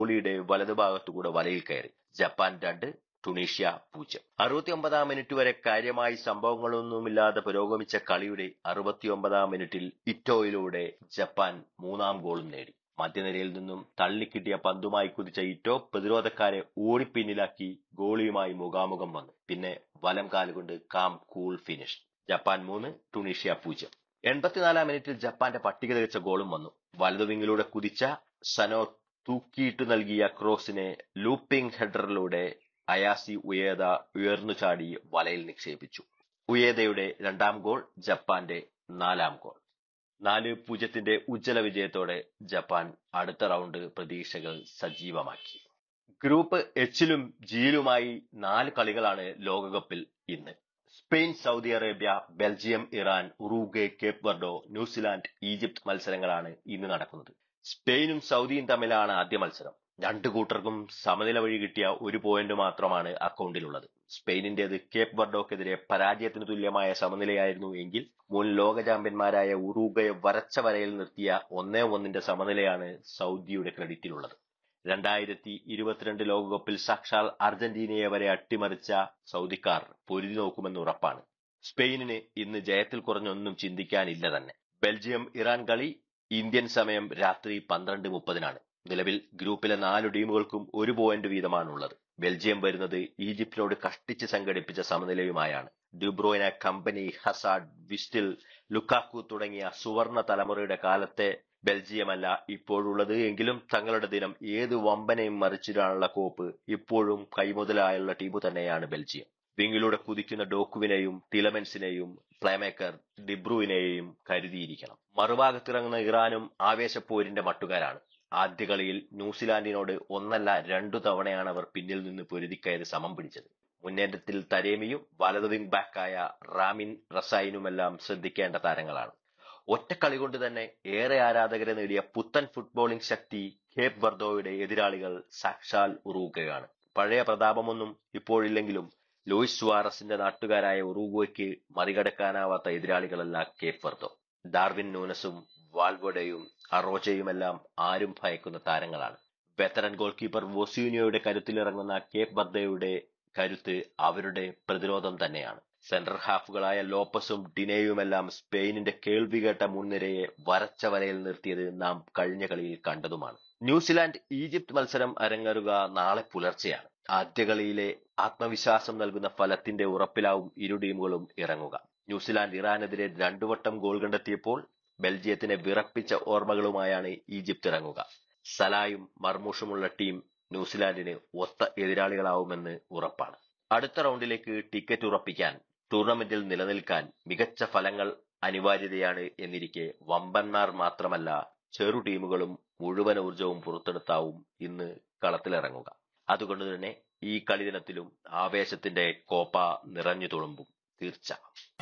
ഗോളിയുടെ വലതുഭാഗത്തുകൂടെ വലയിൽ കയറി ജപ്പാൻ രണ്ട് ടുണീഷ്യ പൂജ്യം അറുപത്തിയൊമ്പതാം മിനിറ്റ് വരെ കാര്യമായി സംഭവങ്ങളൊന്നുമില്ലാതെ പുരോഗമിച്ച കളിയുടെ അറുപത്തിയൊമ്പതാം മിനിറ്റിൽ ഇറ്റോയിലൂടെ ജപ്പാൻ മൂന്നാം ഗോളും നേടി മധ്യനിരയിൽ നിന്നും തള്ളിക്കിട്ടിയ പന്തുമായി കുതിച്ച ഇറ്റോ പ്രതിരോധക്കാരെ ഓടിപ്പിന്നിലാക്കി ഗോളിയുമായി മുഖാമുഖം വന്നു പിന്നെ വലം കാലുകൊണ്ട് കാം കൂൾ ഫിനിഷ് ജപ്പാൻ മൂന്ന് ടുണീഷ്യ പൂജ്യം എൺപത്തിനാലാം മിനിറ്റിൽ ജപ്പാന്റെ പട്ടിക തികച്ച ഗോളും വന്നു വലതുവിങ്ങിലൂടെ കുതിച്ച സനോ തൂക്കിയിട്ട് നൽകിയ ക്രോസിനെ ലൂപ്പിംഗ് ഹെഡറിലൂടെ അയാസി ഉയേദ ഉയർന്നു ചാടി വലയിൽ നിക്ഷേപിച്ചു ഉയേദയുടെ രണ്ടാം ഗോൾ ജപ്പാന്റെ നാലാം ഗോൾ നാല് പൂജ്യത്തിന്റെ ഉജ്ജ്വല വിജയത്തോടെ ജപ്പാൻ അടുത്ത റൗണ്ട് പ്രതീക്ഷകൾ സജീവമാക്കി ഗ്രൂപ്പ് എച്ചിലും ജിയിലുമായി നാല് കളികളാണ് ലോകകപ്പിൽ ഇന്ന് Spain Saudi Arabia Belgium Iran Uruguay Cape Verde New Zealand Egypt മത്സരങ്ങളാണ് ഇന്ന് നടക്കുന്നത് സ്പെയിനും സൗദിയും തമ്മിലാണ് ആദ്യ മത്സരം രണ്ടു കൂട്ടർക്കും സമനില വഴി കിട്ടിയ ഒരു പോയിന്റ് മാത്രമാണ് അക്കൗണ്ടിലുള്ളത് സ്പെയിനിന്റേത് കേപ്പ് വർഡോക്കെതിരെ പരാജയത്തിന് തുല്യമായ സമനിലയായിരുന്നു എങ്കിൽ മുൻ ലോക ചാമ്പ്യന്മാരായ ഉറുഗ്വയെ വരച്ച വരയിൽ നിർത്തിയ ഒന്നേ ഒന്നിന്റെ സമനിലയാണ് സൗദിയുടെ ക്രെഡിറ്റിലുള്ളത് രണ്ടായിരത്തി ഇരുപത്തിരണ്ട് ലോകകപ്പിൽ സാക്ഷാൽ അർജന്റീനയെ വരെ അട്ടിമറിച്ച സൗദിക്കാർ പൊരുതി നോക്കുമെന്ന് ഉറപ്പാണ് സ്പെയിനിന് ഇന്ന് ജയത്തിൽ കുറഞ്ഞൊന്നും ചിന്തിക്കാനില്ല തന്നെ ബെൽജിയം ഇറാൻ കളി ഇന്ത്യൻ സമയം രാത്രി പന്ത്രണ്ട് മുപ്പതിനാണ് നിലവിൽ ഗ്രൂപ്പിലെ നാല് ടീമുകൾക്കും ഒരു പോയിന്റ് വീതമാണുള്ളത് ബെൽജിയം വരുന്നത് ഈജിപ്തിനോട് കഷ്ടിച്ച് സംഘടിപ്പിച്ച സമനിലയുമായാണ് ഡ്യൂബ്രോയിന കമ്പനി ഹസാഡ് വിസ്റ്റിൽ ലുക്കാക്കു തുടങ്ങിയ സുവർണ തലമുറയുടെ കാലത്തെ ബെൽജിയമല്ല ഇപ്പോഴുള്ളത് എങ്കിലും തങ്ങളുടെ ദിനം ഏത് വമ്പനെയും മറിച്ചിടാനുള്ള കോപ്പ് ഇപ്പോഴും കൈമുതലായുള്ള ടീമു തന്നെയാണ് ബെൽജിയം വിങ്ങിലൂടെ കുതിക്കുന്ന ഡോക്കുവിനെയും ടിലമെൻസിനെയും പ്ലേമേക്കർ ഡിബ്രുവിനെയും കരുതിയിരിക്കണം മറുഭാഗത്തിറങ്ങുന്ന ഇറാനും ആവേശപ്പോരിന്റെ മട്ടുകാരാണ് ആദ്യ കളിയിൽ ന്യൂസിലാൻഡിനോട് ഒന്നല്ല രണ്ടു തവണയാണ് അവർ പിന്നിൽ നിന്ന് പൊരുതിക്കയറി സമം പിടിച്ചത് മുന്നേറ്റത്തിൽ തരേമിയും വലതു വിംഗ് ബാക്കായ റാമിൻ റസായിനുമെല്ലാം ശ്രദ്ധിക്കേണ്ട താരങ്ങളാണ് ഒറ്റ കളി കൊണ്ട് തന്നെ ഏറെ ആരാധകരെ നേടിയ പുത്തൻ ഫുട്ബോളിംഗ് ശക്തി കേപ്പ് ബർദോയുടെ എതിരാളികൾ സാക്ഷാൽ ഉറൂഗയാണ് പഴയ പ്രതാപമൊന്നും ഇപ്പോഴില്ലെങ്കിലും ലൂയിസ് സുവാറസിന്റെ നാട്ടുകാരായ ഉറൂഗോയ്ക്ക് മറികടക്കാനാവാത്ത എതിരാളികളല്ല കേപ്പ് വർദോ ഡാർവിൻ നൂനസും വാൽവോഡയും അറോജയുമെല്ലാം ആരും ഭയക്കുന്ന താരങ്ങളാണ് വെത്തറൻ ഗോൾ കീപ്പർ വൊസ്യൂനിയോയുടെ കരുത്തിലിറങ്ങുന്ന കേപ്പ് ബർദയുടെ കരുത്ത് അവരുടെ പ്രതിരോധം തന്നെയാണ് സെന്റർ ഹാഫുകളായ ലോപ്പസും ഡിനേയുമെല്ലാം സ്പെയിനിന്റെ കേൾവി കേട്ട മുൻനിരയെ വരച്ച വരയിൽ നിർത്തിയത് നാം കഴിഞ്ഞ കളിയിൽ കണ്ടതുമാണ് ന്യൂസിലാൻഡ് ഈജിപ്ത് മത്സരം അരങ്ങേറുക നാളെ പുലർച്ചെയാണ് ആദ്യ കളിയിലെ ആത്മവിശ്വാസം നൽകുന്ന ഫലത്തിന്റെ ഉറപ്പിലാവും ഇരു ടീമുകളും ഇറങ്ങുക ന്യൂസിലാൻഡ് ഇറാനെതിരെ രണ്ടു വട്ടം ഗോൾ കണ്ടെത്തിയപ്പോൾ ബെൽജിയത്തിനെ വിറപ്പിച്ച ഓർമ്മകളുമായാണ് ഈജിപ്ത് ഇറങ്ങുക സലായും മർമൂഷുമുള്ള ടീം ന്യൂസിലാൻഡിന് ഒത്ത എതിരാളികളാവുമെന്ന് ഉറപ്പാണ് അടുത്ത റൗണ്ടിലേക്ക് ടിക്കറ്റ് ഉറപ്പിക്കാൻ ടൂർണമെന്റിൽ നിലനിൽക്കാൻ മികച്ച ഫലങ്ങൾ അനിവാര്യതയാണ് എന്നിരിക്കെ വമ്പന്മാർ മാത്രമല്ല ചെറു ടീമുകളും മുഴുവൻ ഊർജവും പുറത്തെടുത്താവും ഇന്ന് കളത്തിലിറങ്ങുക അതുകൊണ്ട് തന്നെ ഈ കളി ദിനത്തിലും ആവേശത്തിന്റെ കോപ്പ നിറഞ്ഞു തുളുമ്പും തീർച്ച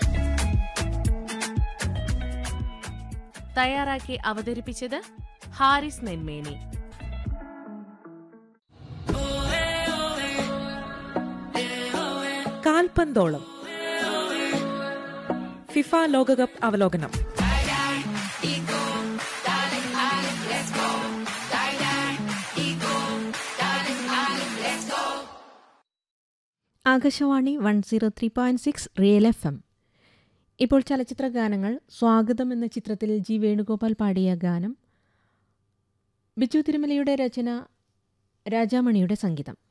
തയ്യാറാക്കി അവതരിപ്പിച്ചത് ഹാരിസ് നെന്മേനി കാൽപന്തോളം ഫിഫ ലോകകപ്പ് അവലോകനം Akashvani one zero three point six real F M ഇപ്പോൾ ചലച്ചിത്ര ഗാനങ്ങൾ സ്വാഗതം എന്ന ചിത്രത്തിൽ ജി വേണുഗോപാൽ പാടിയ ഗാനം ബിജു തിരുമലയുടെ രചന രാജാമണിയുടെ സംഗീതം